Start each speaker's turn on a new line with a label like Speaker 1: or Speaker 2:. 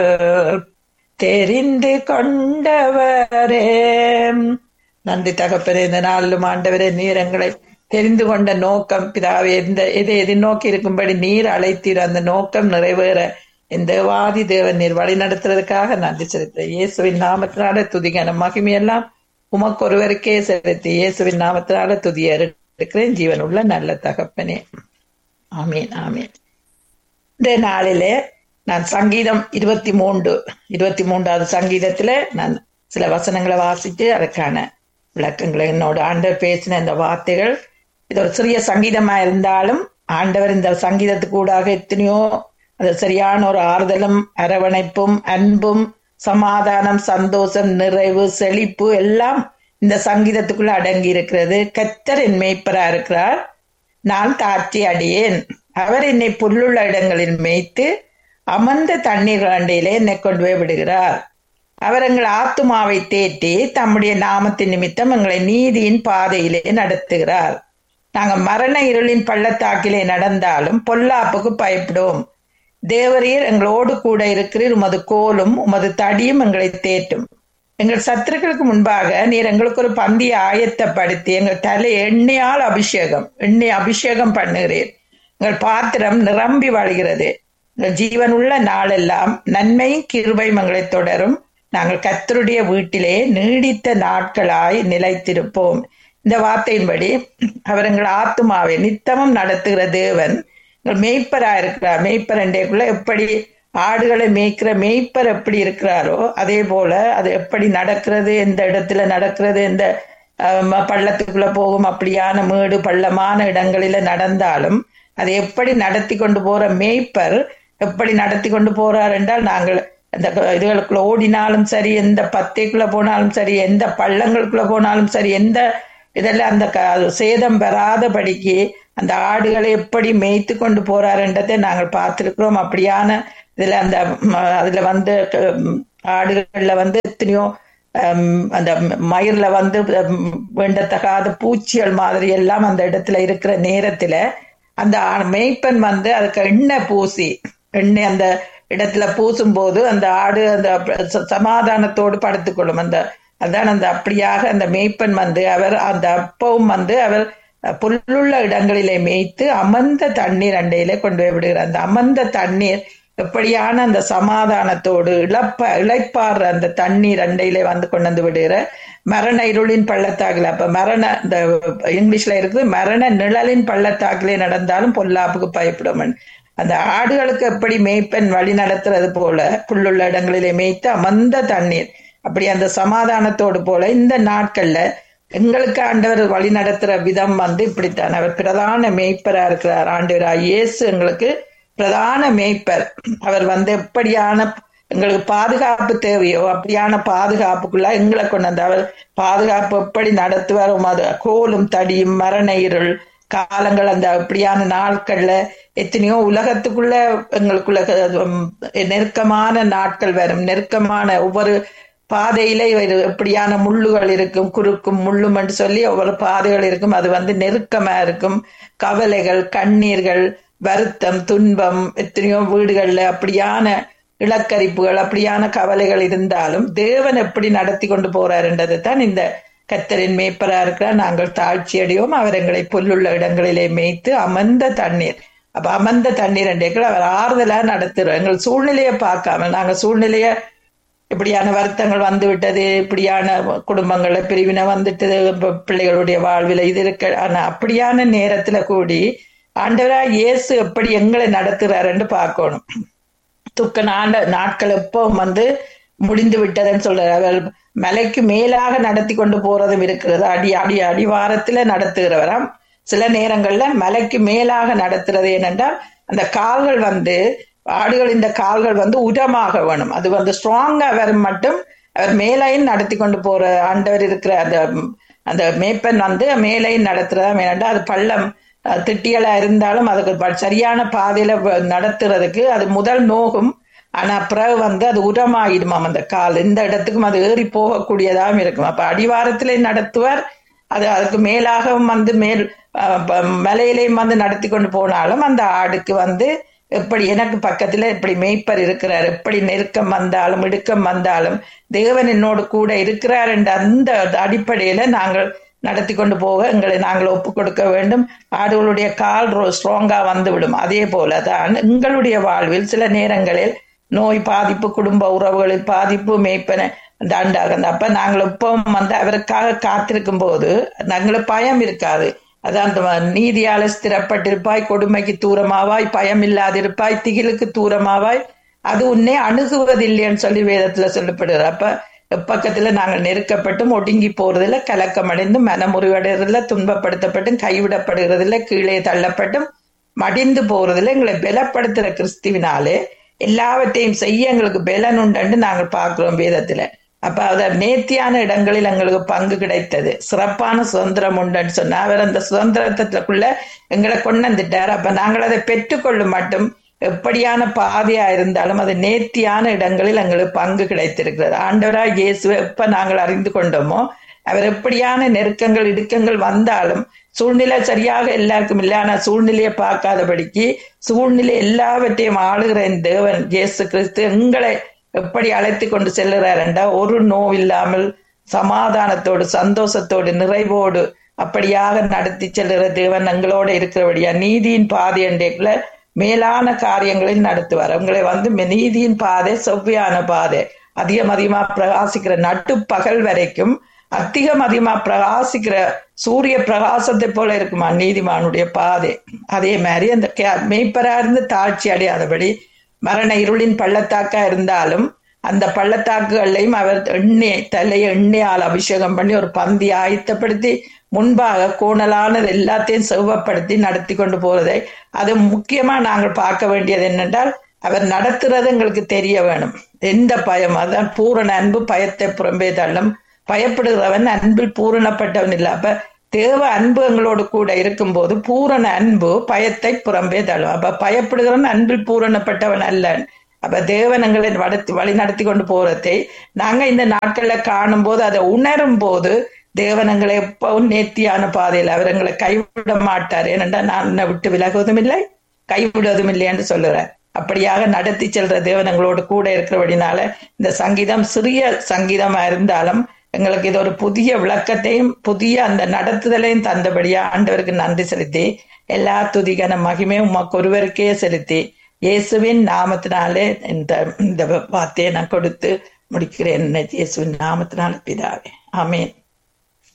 Speaker 1: தெரிந்து கொண்டவரே நன்றி தகப்பனே இந்த நாளிலும் ஆண்டவரே நீர் எங்களை தெரிந்து கொண்ட நோக்கம் பிதாவே எந்த எதை எதிர்நோக்கி இருக்கும்படி நீர் அழைத்தீர் அந்த நோக்கம் நிறைவேற இந்த வாதி தேவன் நீர் வழி நடத்துறதுக்காக நன்றி செலுத்த இயேசுவின் நாமத்தினால துதிகன மகிமையெல்லாம் உமக்கு ஒருவருக்கே செலுத்தி இயேசுவின் நாமத்தினால துதிய இருக்கிறேன் ஜீவன் உள்ள நல்ல தகப்பனே ஆமீன் ஆமீன் இந்த நாளிலே நான் சங்கீதம் இருபத்தி மூன்று இருபத்தி மூன்றாவது சங்கீதத்துல நான் சில வசனங்களை வாசித்து அதற்கான விளக்கங்களை என்னோட ஆண்டவர் பேசின இந்த வார்த்தைகள் இது ஒரு சிறிய சங்கீதமா இருந்தாலும் ஆண்டவர் இந்த சங்கீதத்துக்கு கூடாக எத்தனையோ அது சரியான ஒரு ஆறுதலும் அரவணைப்பும் அன்பும் சமாதானம் சந்தோஷம் நிறைவு செழிப்பு எல்லாம் இந்த சங்கீதத்துக்குள்ள அடங்கி இருக்கிறது கத்தர் என் மேய்ப்பரா இருக்கிறார் நான் தாட்சி அடியேன் அவர் என்னை புல்லுள்ள இடங்களில் மேய்த்து அமர்ந்த தண்ணீர் அண்டையிலே என்னை கொண்டு போய் விடுகிறார் அவர் எங்கள் ஆத்துமாவை தேற்றி தம்முடைய நாமத்தின் நிமித்தம் எங்களை நீதியின் பாதையிலே நடத்துகிறார் நாங்க மரண இருளின் பள்ளத்தாக்கிலே நடந்தாலும் பொல்லாப்புக்கு பயப்படுவோம் தேவரீர் எங்களோடு கூட இருக்கிறீர் உமது கோலும் உமது தடியும் எங்களை தேற்றும் எங்கள் சத்துருக்களுக்கு முன்பாக நீர் எங்களுக்கு ஒரு பந்தியை ஆயத்தப்படுத்தி எங்கள் தலை எண்ணெயால் அபிஷேகம் எண்ணெய் அபிஷேகம் பண்ணுகிறீர் எங்கள் பாத்திரம் நிரம்பி வழிகிறது எங்கள் ஜீவனுள்ள நாளெல்லாம் நன்மையும் கிருபையும் எங்களை தொடரும் நாங்கள் கத்தருடைய வீட்டிலே நீடித்த நாட்களாய் நிலைத்திருப்போம் இந்த வார்த்தையின்படி அவர் எங்கள் ஆத்துமாவை நித்தமும் நடத்துகிற தேவன் எங்கள் மேய்ப்பரா இருக்கிறார் மேய்ப்பர் என்றேக்குள்ள எப்படி ஆடுகளை மேய்க்கிற மேய்ப்பர் எப்படி இருக்கிறாரோ அதே போல அது எப்படி நடக்கிறது எந்த இடத்துல நடக்கிறது எந்த பள்ளத்துக்குள்ள போகும் அப்படியான மேடு பள்ளமான இடங்களில நடந்தாலும் அதை எப்படி நடத்தி கொண்டு போற மேய்ப்பர் எப்படி நடத்தி கொண்டு போறார் என்றால் நாங்கள் அந்த இதுகளுக்குள்ள ஓடினாலும் சரி எந்த பத்தைக்குள்ள போனாலும் சரி எந்த பள்ளங்களுக்குள்ள போனாலும் சரி எந்த இதெல்லாம் அந்த சேதம் பெறாதபடிக்கு அந்த ஆடுகளை எப்படி மேய்த்து கொண்டு போறாருன்றதை நாங்கள் பார்த்திருக்கிறோம் அப்படியான இதுல அந்த அதுல வந்து ஆடுகள்ல வந்து எத்தனையோ அந்த மயிர்ல வந்து வேண்டத்தகாத பூச்சிகள் மாதிரி எல்லாம் அந்த இடத்துல இருக்கிற நேரத்துல அந்த மேய்ப்பன் வந்து அதுக்கு எண்ணெய் பூசி எண்ணெய் அந்த இடத்துல பூசும் போது அந்த ஆடு அந்த சமாதானத்தோடு படுத்துக்கொள்ளும் அந்த அதான் அந்த அப்படியாக அந்த மேய்ப்பன் வந்து அவர் அந்த அப்பவும் வந்து அவர் புல்லுள்ள இடங்களிலே மேய்த்து அமர்ந்த தண்ணீர் அண்டையிலே கொண்டு போய் விடுகிறார் அந்த அமர்ந்த தண்ணீர் எப்படியான அந்த சமாதானத்தோடு இழப்ப இழைப்பாடுற அந்த தண்ணீர் அண்டையிலே வந்து கொண்டு வந்து விடுகிற மரண இருளின் பள்ளத்தாக்கில் அப்ப மரண இந்த இங்கிலீஷ்ல இருக்குது மரண நிழலின் பள்ளத்தாக்கிலே நடந்தாலும் பொல்லாப்புக்கு பயப்படும் அந்த ஆடுகளுக்கு எப்படி மேய்ப்பெண் வழி நடத்துறது போல புல்லுள்ள இடங்களிலே மேய்த்து அமர்ந்த தண்ணீர் அப்படி அந்த சமாதானத்தோடு போல இந்த நாட்கள்ல எங்களுக்கு ஆண்டவர் வழி நடத்துற விதம் வந்து இப்படித்தான் அவர் பிரதான மேய்ப்பரா இருக்கிறார் ஆண்டவரா இயேசு எங்களுக்கு பிரதான மேய்ப்பர் அவர் வந்து எப்படியான எங்களுக்கு பாதுகாப்பு தேவையோ அப்படியான பாதுகாப்புக்குள்ள எங்களை கொண்டு வந்து அவர் பாதுகாப்பு எப்படி நடத்துவார் அது கோலும் தடியும் மரண இருள் காலங்கள் அந்த அப்படியான நாட்கள்ல எத்தனையோ உலகத்துக்குள்ள எங்களுக்குள்ள நெருக்கமான நாட்கள் வரும் நெருக்கமான ஒவ்வொரு பாதையில எப்படியான முள்ளுகள் இருக்கும் குறுக்கும் முள்ளும் என்று சொல்லி ஒவ்வொரு பாதைகள் இருக்கும் அது வந்து நெருக்கமா இருக்கும் கவலைகள் கண்ணீர்கள் வருத்தம் துன்பம் எத்தனையோ வீடுகள்ல அப்படியான இலக்கரிப்புகள் அப்படியான கவலைகள் இருந்தாலும் தேவன் எப்படி நடத்தி கொண்டு போறாருன்றது தான் இந்த கத்தரின் மேய்ப்பரா இருக்கிறார் நாங்கள் தாழ்ச்சி அடையோம் அவர் எங்களை புல்லுள்ள இடங்களிலே மேய்த்து அமர்ந்த தண்ணீர் அப்ப அமர்ந்த தண்ணீர் என்றேக்கள் அவர் ஆறுதலா நடத்துறோம் எங்கள் சூழ்நிலையை பார்க்காம நாங்க சூழ்நிலைய இப்படியான வருத்தங்கள் வந்து விட்டது இப்படியான குடும்பங்கள்ல பிரிவினை வந்துட்டு பிள்ளைகளுடைய வாழ்வில் இது இருக்க ஆனா அப்படியான நேரத்துல கூடி ஆண்டவரா இயேசு எப்படி எங்களை நடத்துறாருன்னு பார்க்கணும் துக்க நாண்ட நாட்கள் எப்போ வந்து முடிந்து விட்டதுன்னு சொல்றாரு அவர் மலைக்கு மேலாக நடத்தி கொண்டு போறதும் இருக்கிறது அடி அடி அடிவாரத்துல நடத்துகிறவராம் சில நேரங்கள்ல மலைக்கு மேலாக நடத்துறது ஏனென்றால் அந்த கால்கள் வந்து ஆடுகள் இந்த கால்கள் வந்து உரமாக வேணும் அது வந்து ஸ்ட்ராங்கா வரும் மட்டும் அவர் மேலையும் நடத்தி கொண்டு போற ஆண்டவர் இருக்கிற அந்த அந்த மேப்பன் வந்து மேலையும் நடத்துறதா வேணாண்டா அது பள்ளம் திட்டியலா இருந்தாலும் அதுக்கு சரியான பாதையில நடத்துறதுக்கு அது முதல் நோகும் ஆனா பிறகு வந்து அது உரமாயிடுமாம் அந்த கால் இந்த இடத்துக்கும் அது ஏறி போகக்கூடியதாகவும் இருக்கும் அப்ப அடிவாரத்திலே நடத்துவார் அது அதுக்கு மேலாகவும் வந்து மேல் மலையிலையும் வந்து நடத்தி கொண்டு போனாலும் அந்த ஆடுக்கு வந்து எப்படி எனக்கு பக்கத்துல எப்படி மேய்ப்பர் இருக்கிறார் எப்படி நெருக்கம் வந்தாலும் இடுக்கம் வந்தாலும் தேவன் என்னோடு கூட இருக்கிறார் என்ற அந்த அடிப்படையில நாங்கள் நடத்தி கொண்டு போக எங்களை நாங்கள் ஒப்பு கொடுக்க வேண்டும் ஆடுகளுடைய கால் ஸ்ட்ராங்கா வந்துவிடும் அதே போலதான் எங்களுடைய வாழ்வில் சில நேரங்களில் நோய் பாதிப்பு குடும்ப உறவுகளில் பாதிப்பு மேய்ப்பன தாண்டாக அப்ப நாங்கள் இப்பவும் வந்து அவருக்காக காத்திருக்கும் போது நாங்களுக்கு பயம் இருக்காது அதான் நீதியால ஸ்திரப்பட்டிருப்பாய் கொடுமைக்கு தூரமாவாய் பயம் இல்லாதிருப்பாய் திகிலுக்கு தூரமாவாய் அது உன்னை அணுகுவதில்லைன்னு சொல்லி வேதத்துல சொல்லப்படுது அப்ப பக்கத்துல நாங்கள் நெருக்கப்பட்டும் ஒடுங்கி போறதில்ல கலக்கம் அடைந்து மனமுறிவடைறதில்ல துன்பப்படுத்தப்பட்டும் கைவிடப்படுகிறதில்ல கீழே தள்ளப்பட்டும் மடிந்து போறதில்ல எங்களை பலப்படுத்துற கிறிஸ்துவினாலே எல்லாவற்றையும் செய்ய எங்களுக்கு பலன் உண்டு நாங்கள் பார்க்கிறோம் வேதத்துல அப்ப அத நேர்த்தியான இடங்களில் எங்களுக்கு பங்கு கிடைத்தது சிறப்பான சுதந்திரம் உண்டுன்னு சொன்னா அவர் அந்த சுதந்திரத்துக்குள்ள எங்களை கொண்டு வந்துட்டார் அப்ப நாங்கள் அதை பெற்றுக்கொள்ளும் மட்டும் எப்படியான பாதையா இருந்தாலும் அது நேர்த்தியான இடங்களில் எங்களுக்கு பங்கு கிடைத்திருக்கிறது ஆண்டவராய் இயேசுவை எப்ப நாங்கள் அறிந்து கொண்டோமோ அவர் எப்படியான நெருக்கங்கள் இடுக்கங்கள் வந்தாலும் சூழ்நிலை சரியாக எல்லாருக்கும் இல்லை ஆனா சூழ்நிலையை பார்க்காதபடிக்கு சூழ்நிலை எல்லாவற்றையும் ஆளுகிற தேவன் இயேசு கிறிஸ்து எங்களை எப்படி அழைத்து கொண்டு செல்லுறார் என்றா ஒரு நோவில்லாமல் சமாதானத்தோடு சந்தோஷத்தோடு நிறைவோடு அப்படியாக நடத்தி செல்லுற தேவன் எங்களோட இருக்கிறபடியா நீதியின் பாதை என்றேக்குள்ள மேலான காரியங்களில் நடத்துவார் உங்களை வந்து நீதியின் பாதை செவ்வியான பாதை அதிகம் அதிகமா பிரகாசிக்கிற நட்டு பகல் வரைக்கும் அதிகம் அதிகமா பிரகாசிக்கிற சூரிய பிரகாசத்தை போல இருக்குமா நீதிமானுடைய பாதை அதே மாதிரி அந்த மெய்ப்பரா இருந்து தாழ்ச்சி அடையாதபடி மரண இருளின் பள்ளத்தாக்கா இருந்தாலும் அந்த பள்ளத்தாக்குகளையும் அவர் எண்ணெய் தலையை எண்ணெயால் அபிஷேகம் பண்ணி ஒரு பந்தி ஆயத்தப்படுத்தி முன்பாக கோணலானது எல்லாத்தையும் செவ்வப்படுத்தி நடத்தி கொண்டு போறதை அது முக்கியமா நாங்கள் பார்க்க வேண்டியது என்னென்றால் அவர் நடத்துறது எங்களுக்கு தெரிய வேணும் எந்த பயம் அதான் பூரண அன்பு பயத்தை புறம்பே தள்ளும் பயப்படுகிறவன் அன்பில் பூரணப்பட்டவன் இல்லை அப்ப தேவ அன்பு எங்களோடு கூட இருக்கும்போது பூரண அன்பு பயத்தை புறம்பே தள்ளும் அப்ப பயப்படுகிறவன் அன்பில் பூரணப்பட்டவன் அல்லன் அப்ப தேவன் எங்களை வடத்தி வழி நடத்தி கொண்டு போறதை நாங்க இந்த நாட்கள்ல காணும் போது அதை உணரும் போது தேவன் எங்களை எப்பவும் நேர்த்தியான பாதையில் அவர் எங்களை கைவிட மாட்டார் ஏனென்றா நான் என்னை விட்டு விலகுவதும் இல்லை கைவிடுவதும் இல்லை என்று சொல்லுறேன் அப்படியாக நடத்தி செல்ற தேவன் எங்களோடு கூட இருக்கிறபடினால இந்த சங்கீதம் சிறிய சங்கீதமா இருந்தாலும் எங்களுக்கு இது ஒரு புதிய விளக்கத்தையும் புதிய அந்த நடத்துதலையும் தந்தபடியா ஆண்டவருக்கு நன்றி செலுத்தி எல்லா துதிகன மகிமையும் உமக்கு ஒருவருக்கே செலுத்தி இயேசுவின் நாமத்தினாலே இந்த இந்த வார்த்தையை நான் கொடுத்து முடிக்கிறேன் இயேசுவின் நாமத்தினால பிதாவே ஆமேன்